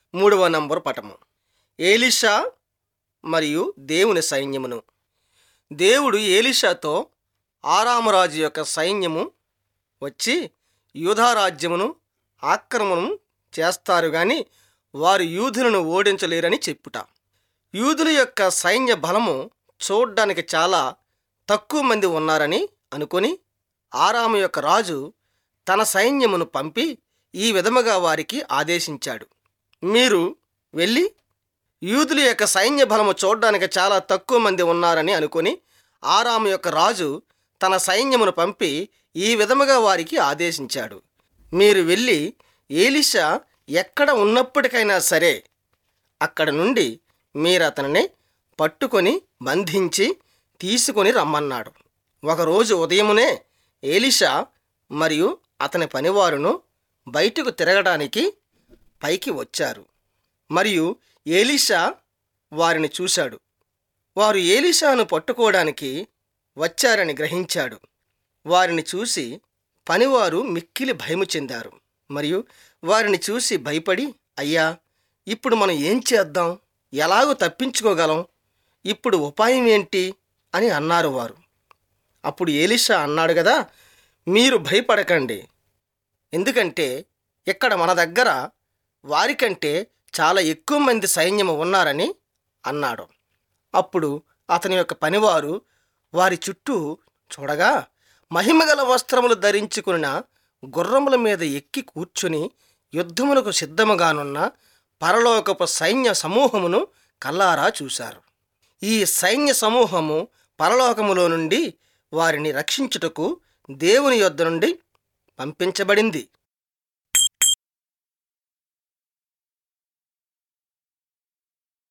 మూడవ నంబర్ పటము ఏలిషా మరియు దేవుని సైన్యమును దేవుడు ఏలిషాతో ఆరామరాజు యొక్క సైన్యము వచ్చి యూధారాజ్యమును ఆక్రమణం చేస్తారు గాని వారు యూదులను ఓడించలేరని చెప్పుట యూదుల యొక్క సైన్య బలము చూడ్డానికి చాలా తక్కువ మంది ఉన్నారని అనుకొని ఆరాము యొక్క రాజు తన సైన్యమును పంపి ఈ విధముగా వారికి ఆదేశించాడు మీరు వెళ్ళి యూదుల యొక్క సైన్య బలము చూడడానికి చాలా తక్కువ మంది ఉన్నారని అనుకొని ఆరాము యొక్క రాజు తన సైన్యమును పంపి ఈ విధముగా వారికి ఆదేశించాడు మీరు వెళ్ళి ఏలిషా ఎక్కడ ఉన్నప్పటికైనా సరే అక్కడ నుండి మీరు అతనిని పట్టుకొని బంధించి తీసుకొని రమ్మన్నాడు ఒకరోజు ఉదయమునే ఏలిషా మరియు అతని పనివారును బయటకు తిరగడానికి పైకి వచ్చారు మరియు ఏలిషా వారిని చూశాడు వారు ఏలిషాను పట్టుకోవడానికి వచ్చారని గ్రహించాడు వారిని చూసి పనివారు మిక్కిలి భయము చెందారు మరియు వారిని చూసి భయపడి అయ్యా ఇప్పుడు మనం ఏం చేద్దాం ఎలాగో తప్పించుకోగలం ఇప్పుడు ఉపాయం ఏంటి అని అన్నారు వారు అప్పుడు ఏలిషా అన్నాడు కదా మీరు భయపడకండి ఎందుకంటే ఇక్కడ మన దగ్గర వారికంటే చాలా ఎక్కువ మంది సైన్యము ఉన్నారని అన్నాడు అప్పుడు అతని యొక్క పనివారు వారి చుట్టూ చూడగా మహిమగల వస్త్రములు ధరించుకున్న గుర్రముల మీద ఎక్కి కూర్చుని యుద్ధమునకు సిద్ధముగానున్న పరలోకపు సైన్య సమూహమును కల్లారా చూశారు ఈ సైన్య సమూహము పరలోకములో నుండి వారిని రక్షించుటకు దేవుని యొద్ద నుండి పంపించబడింది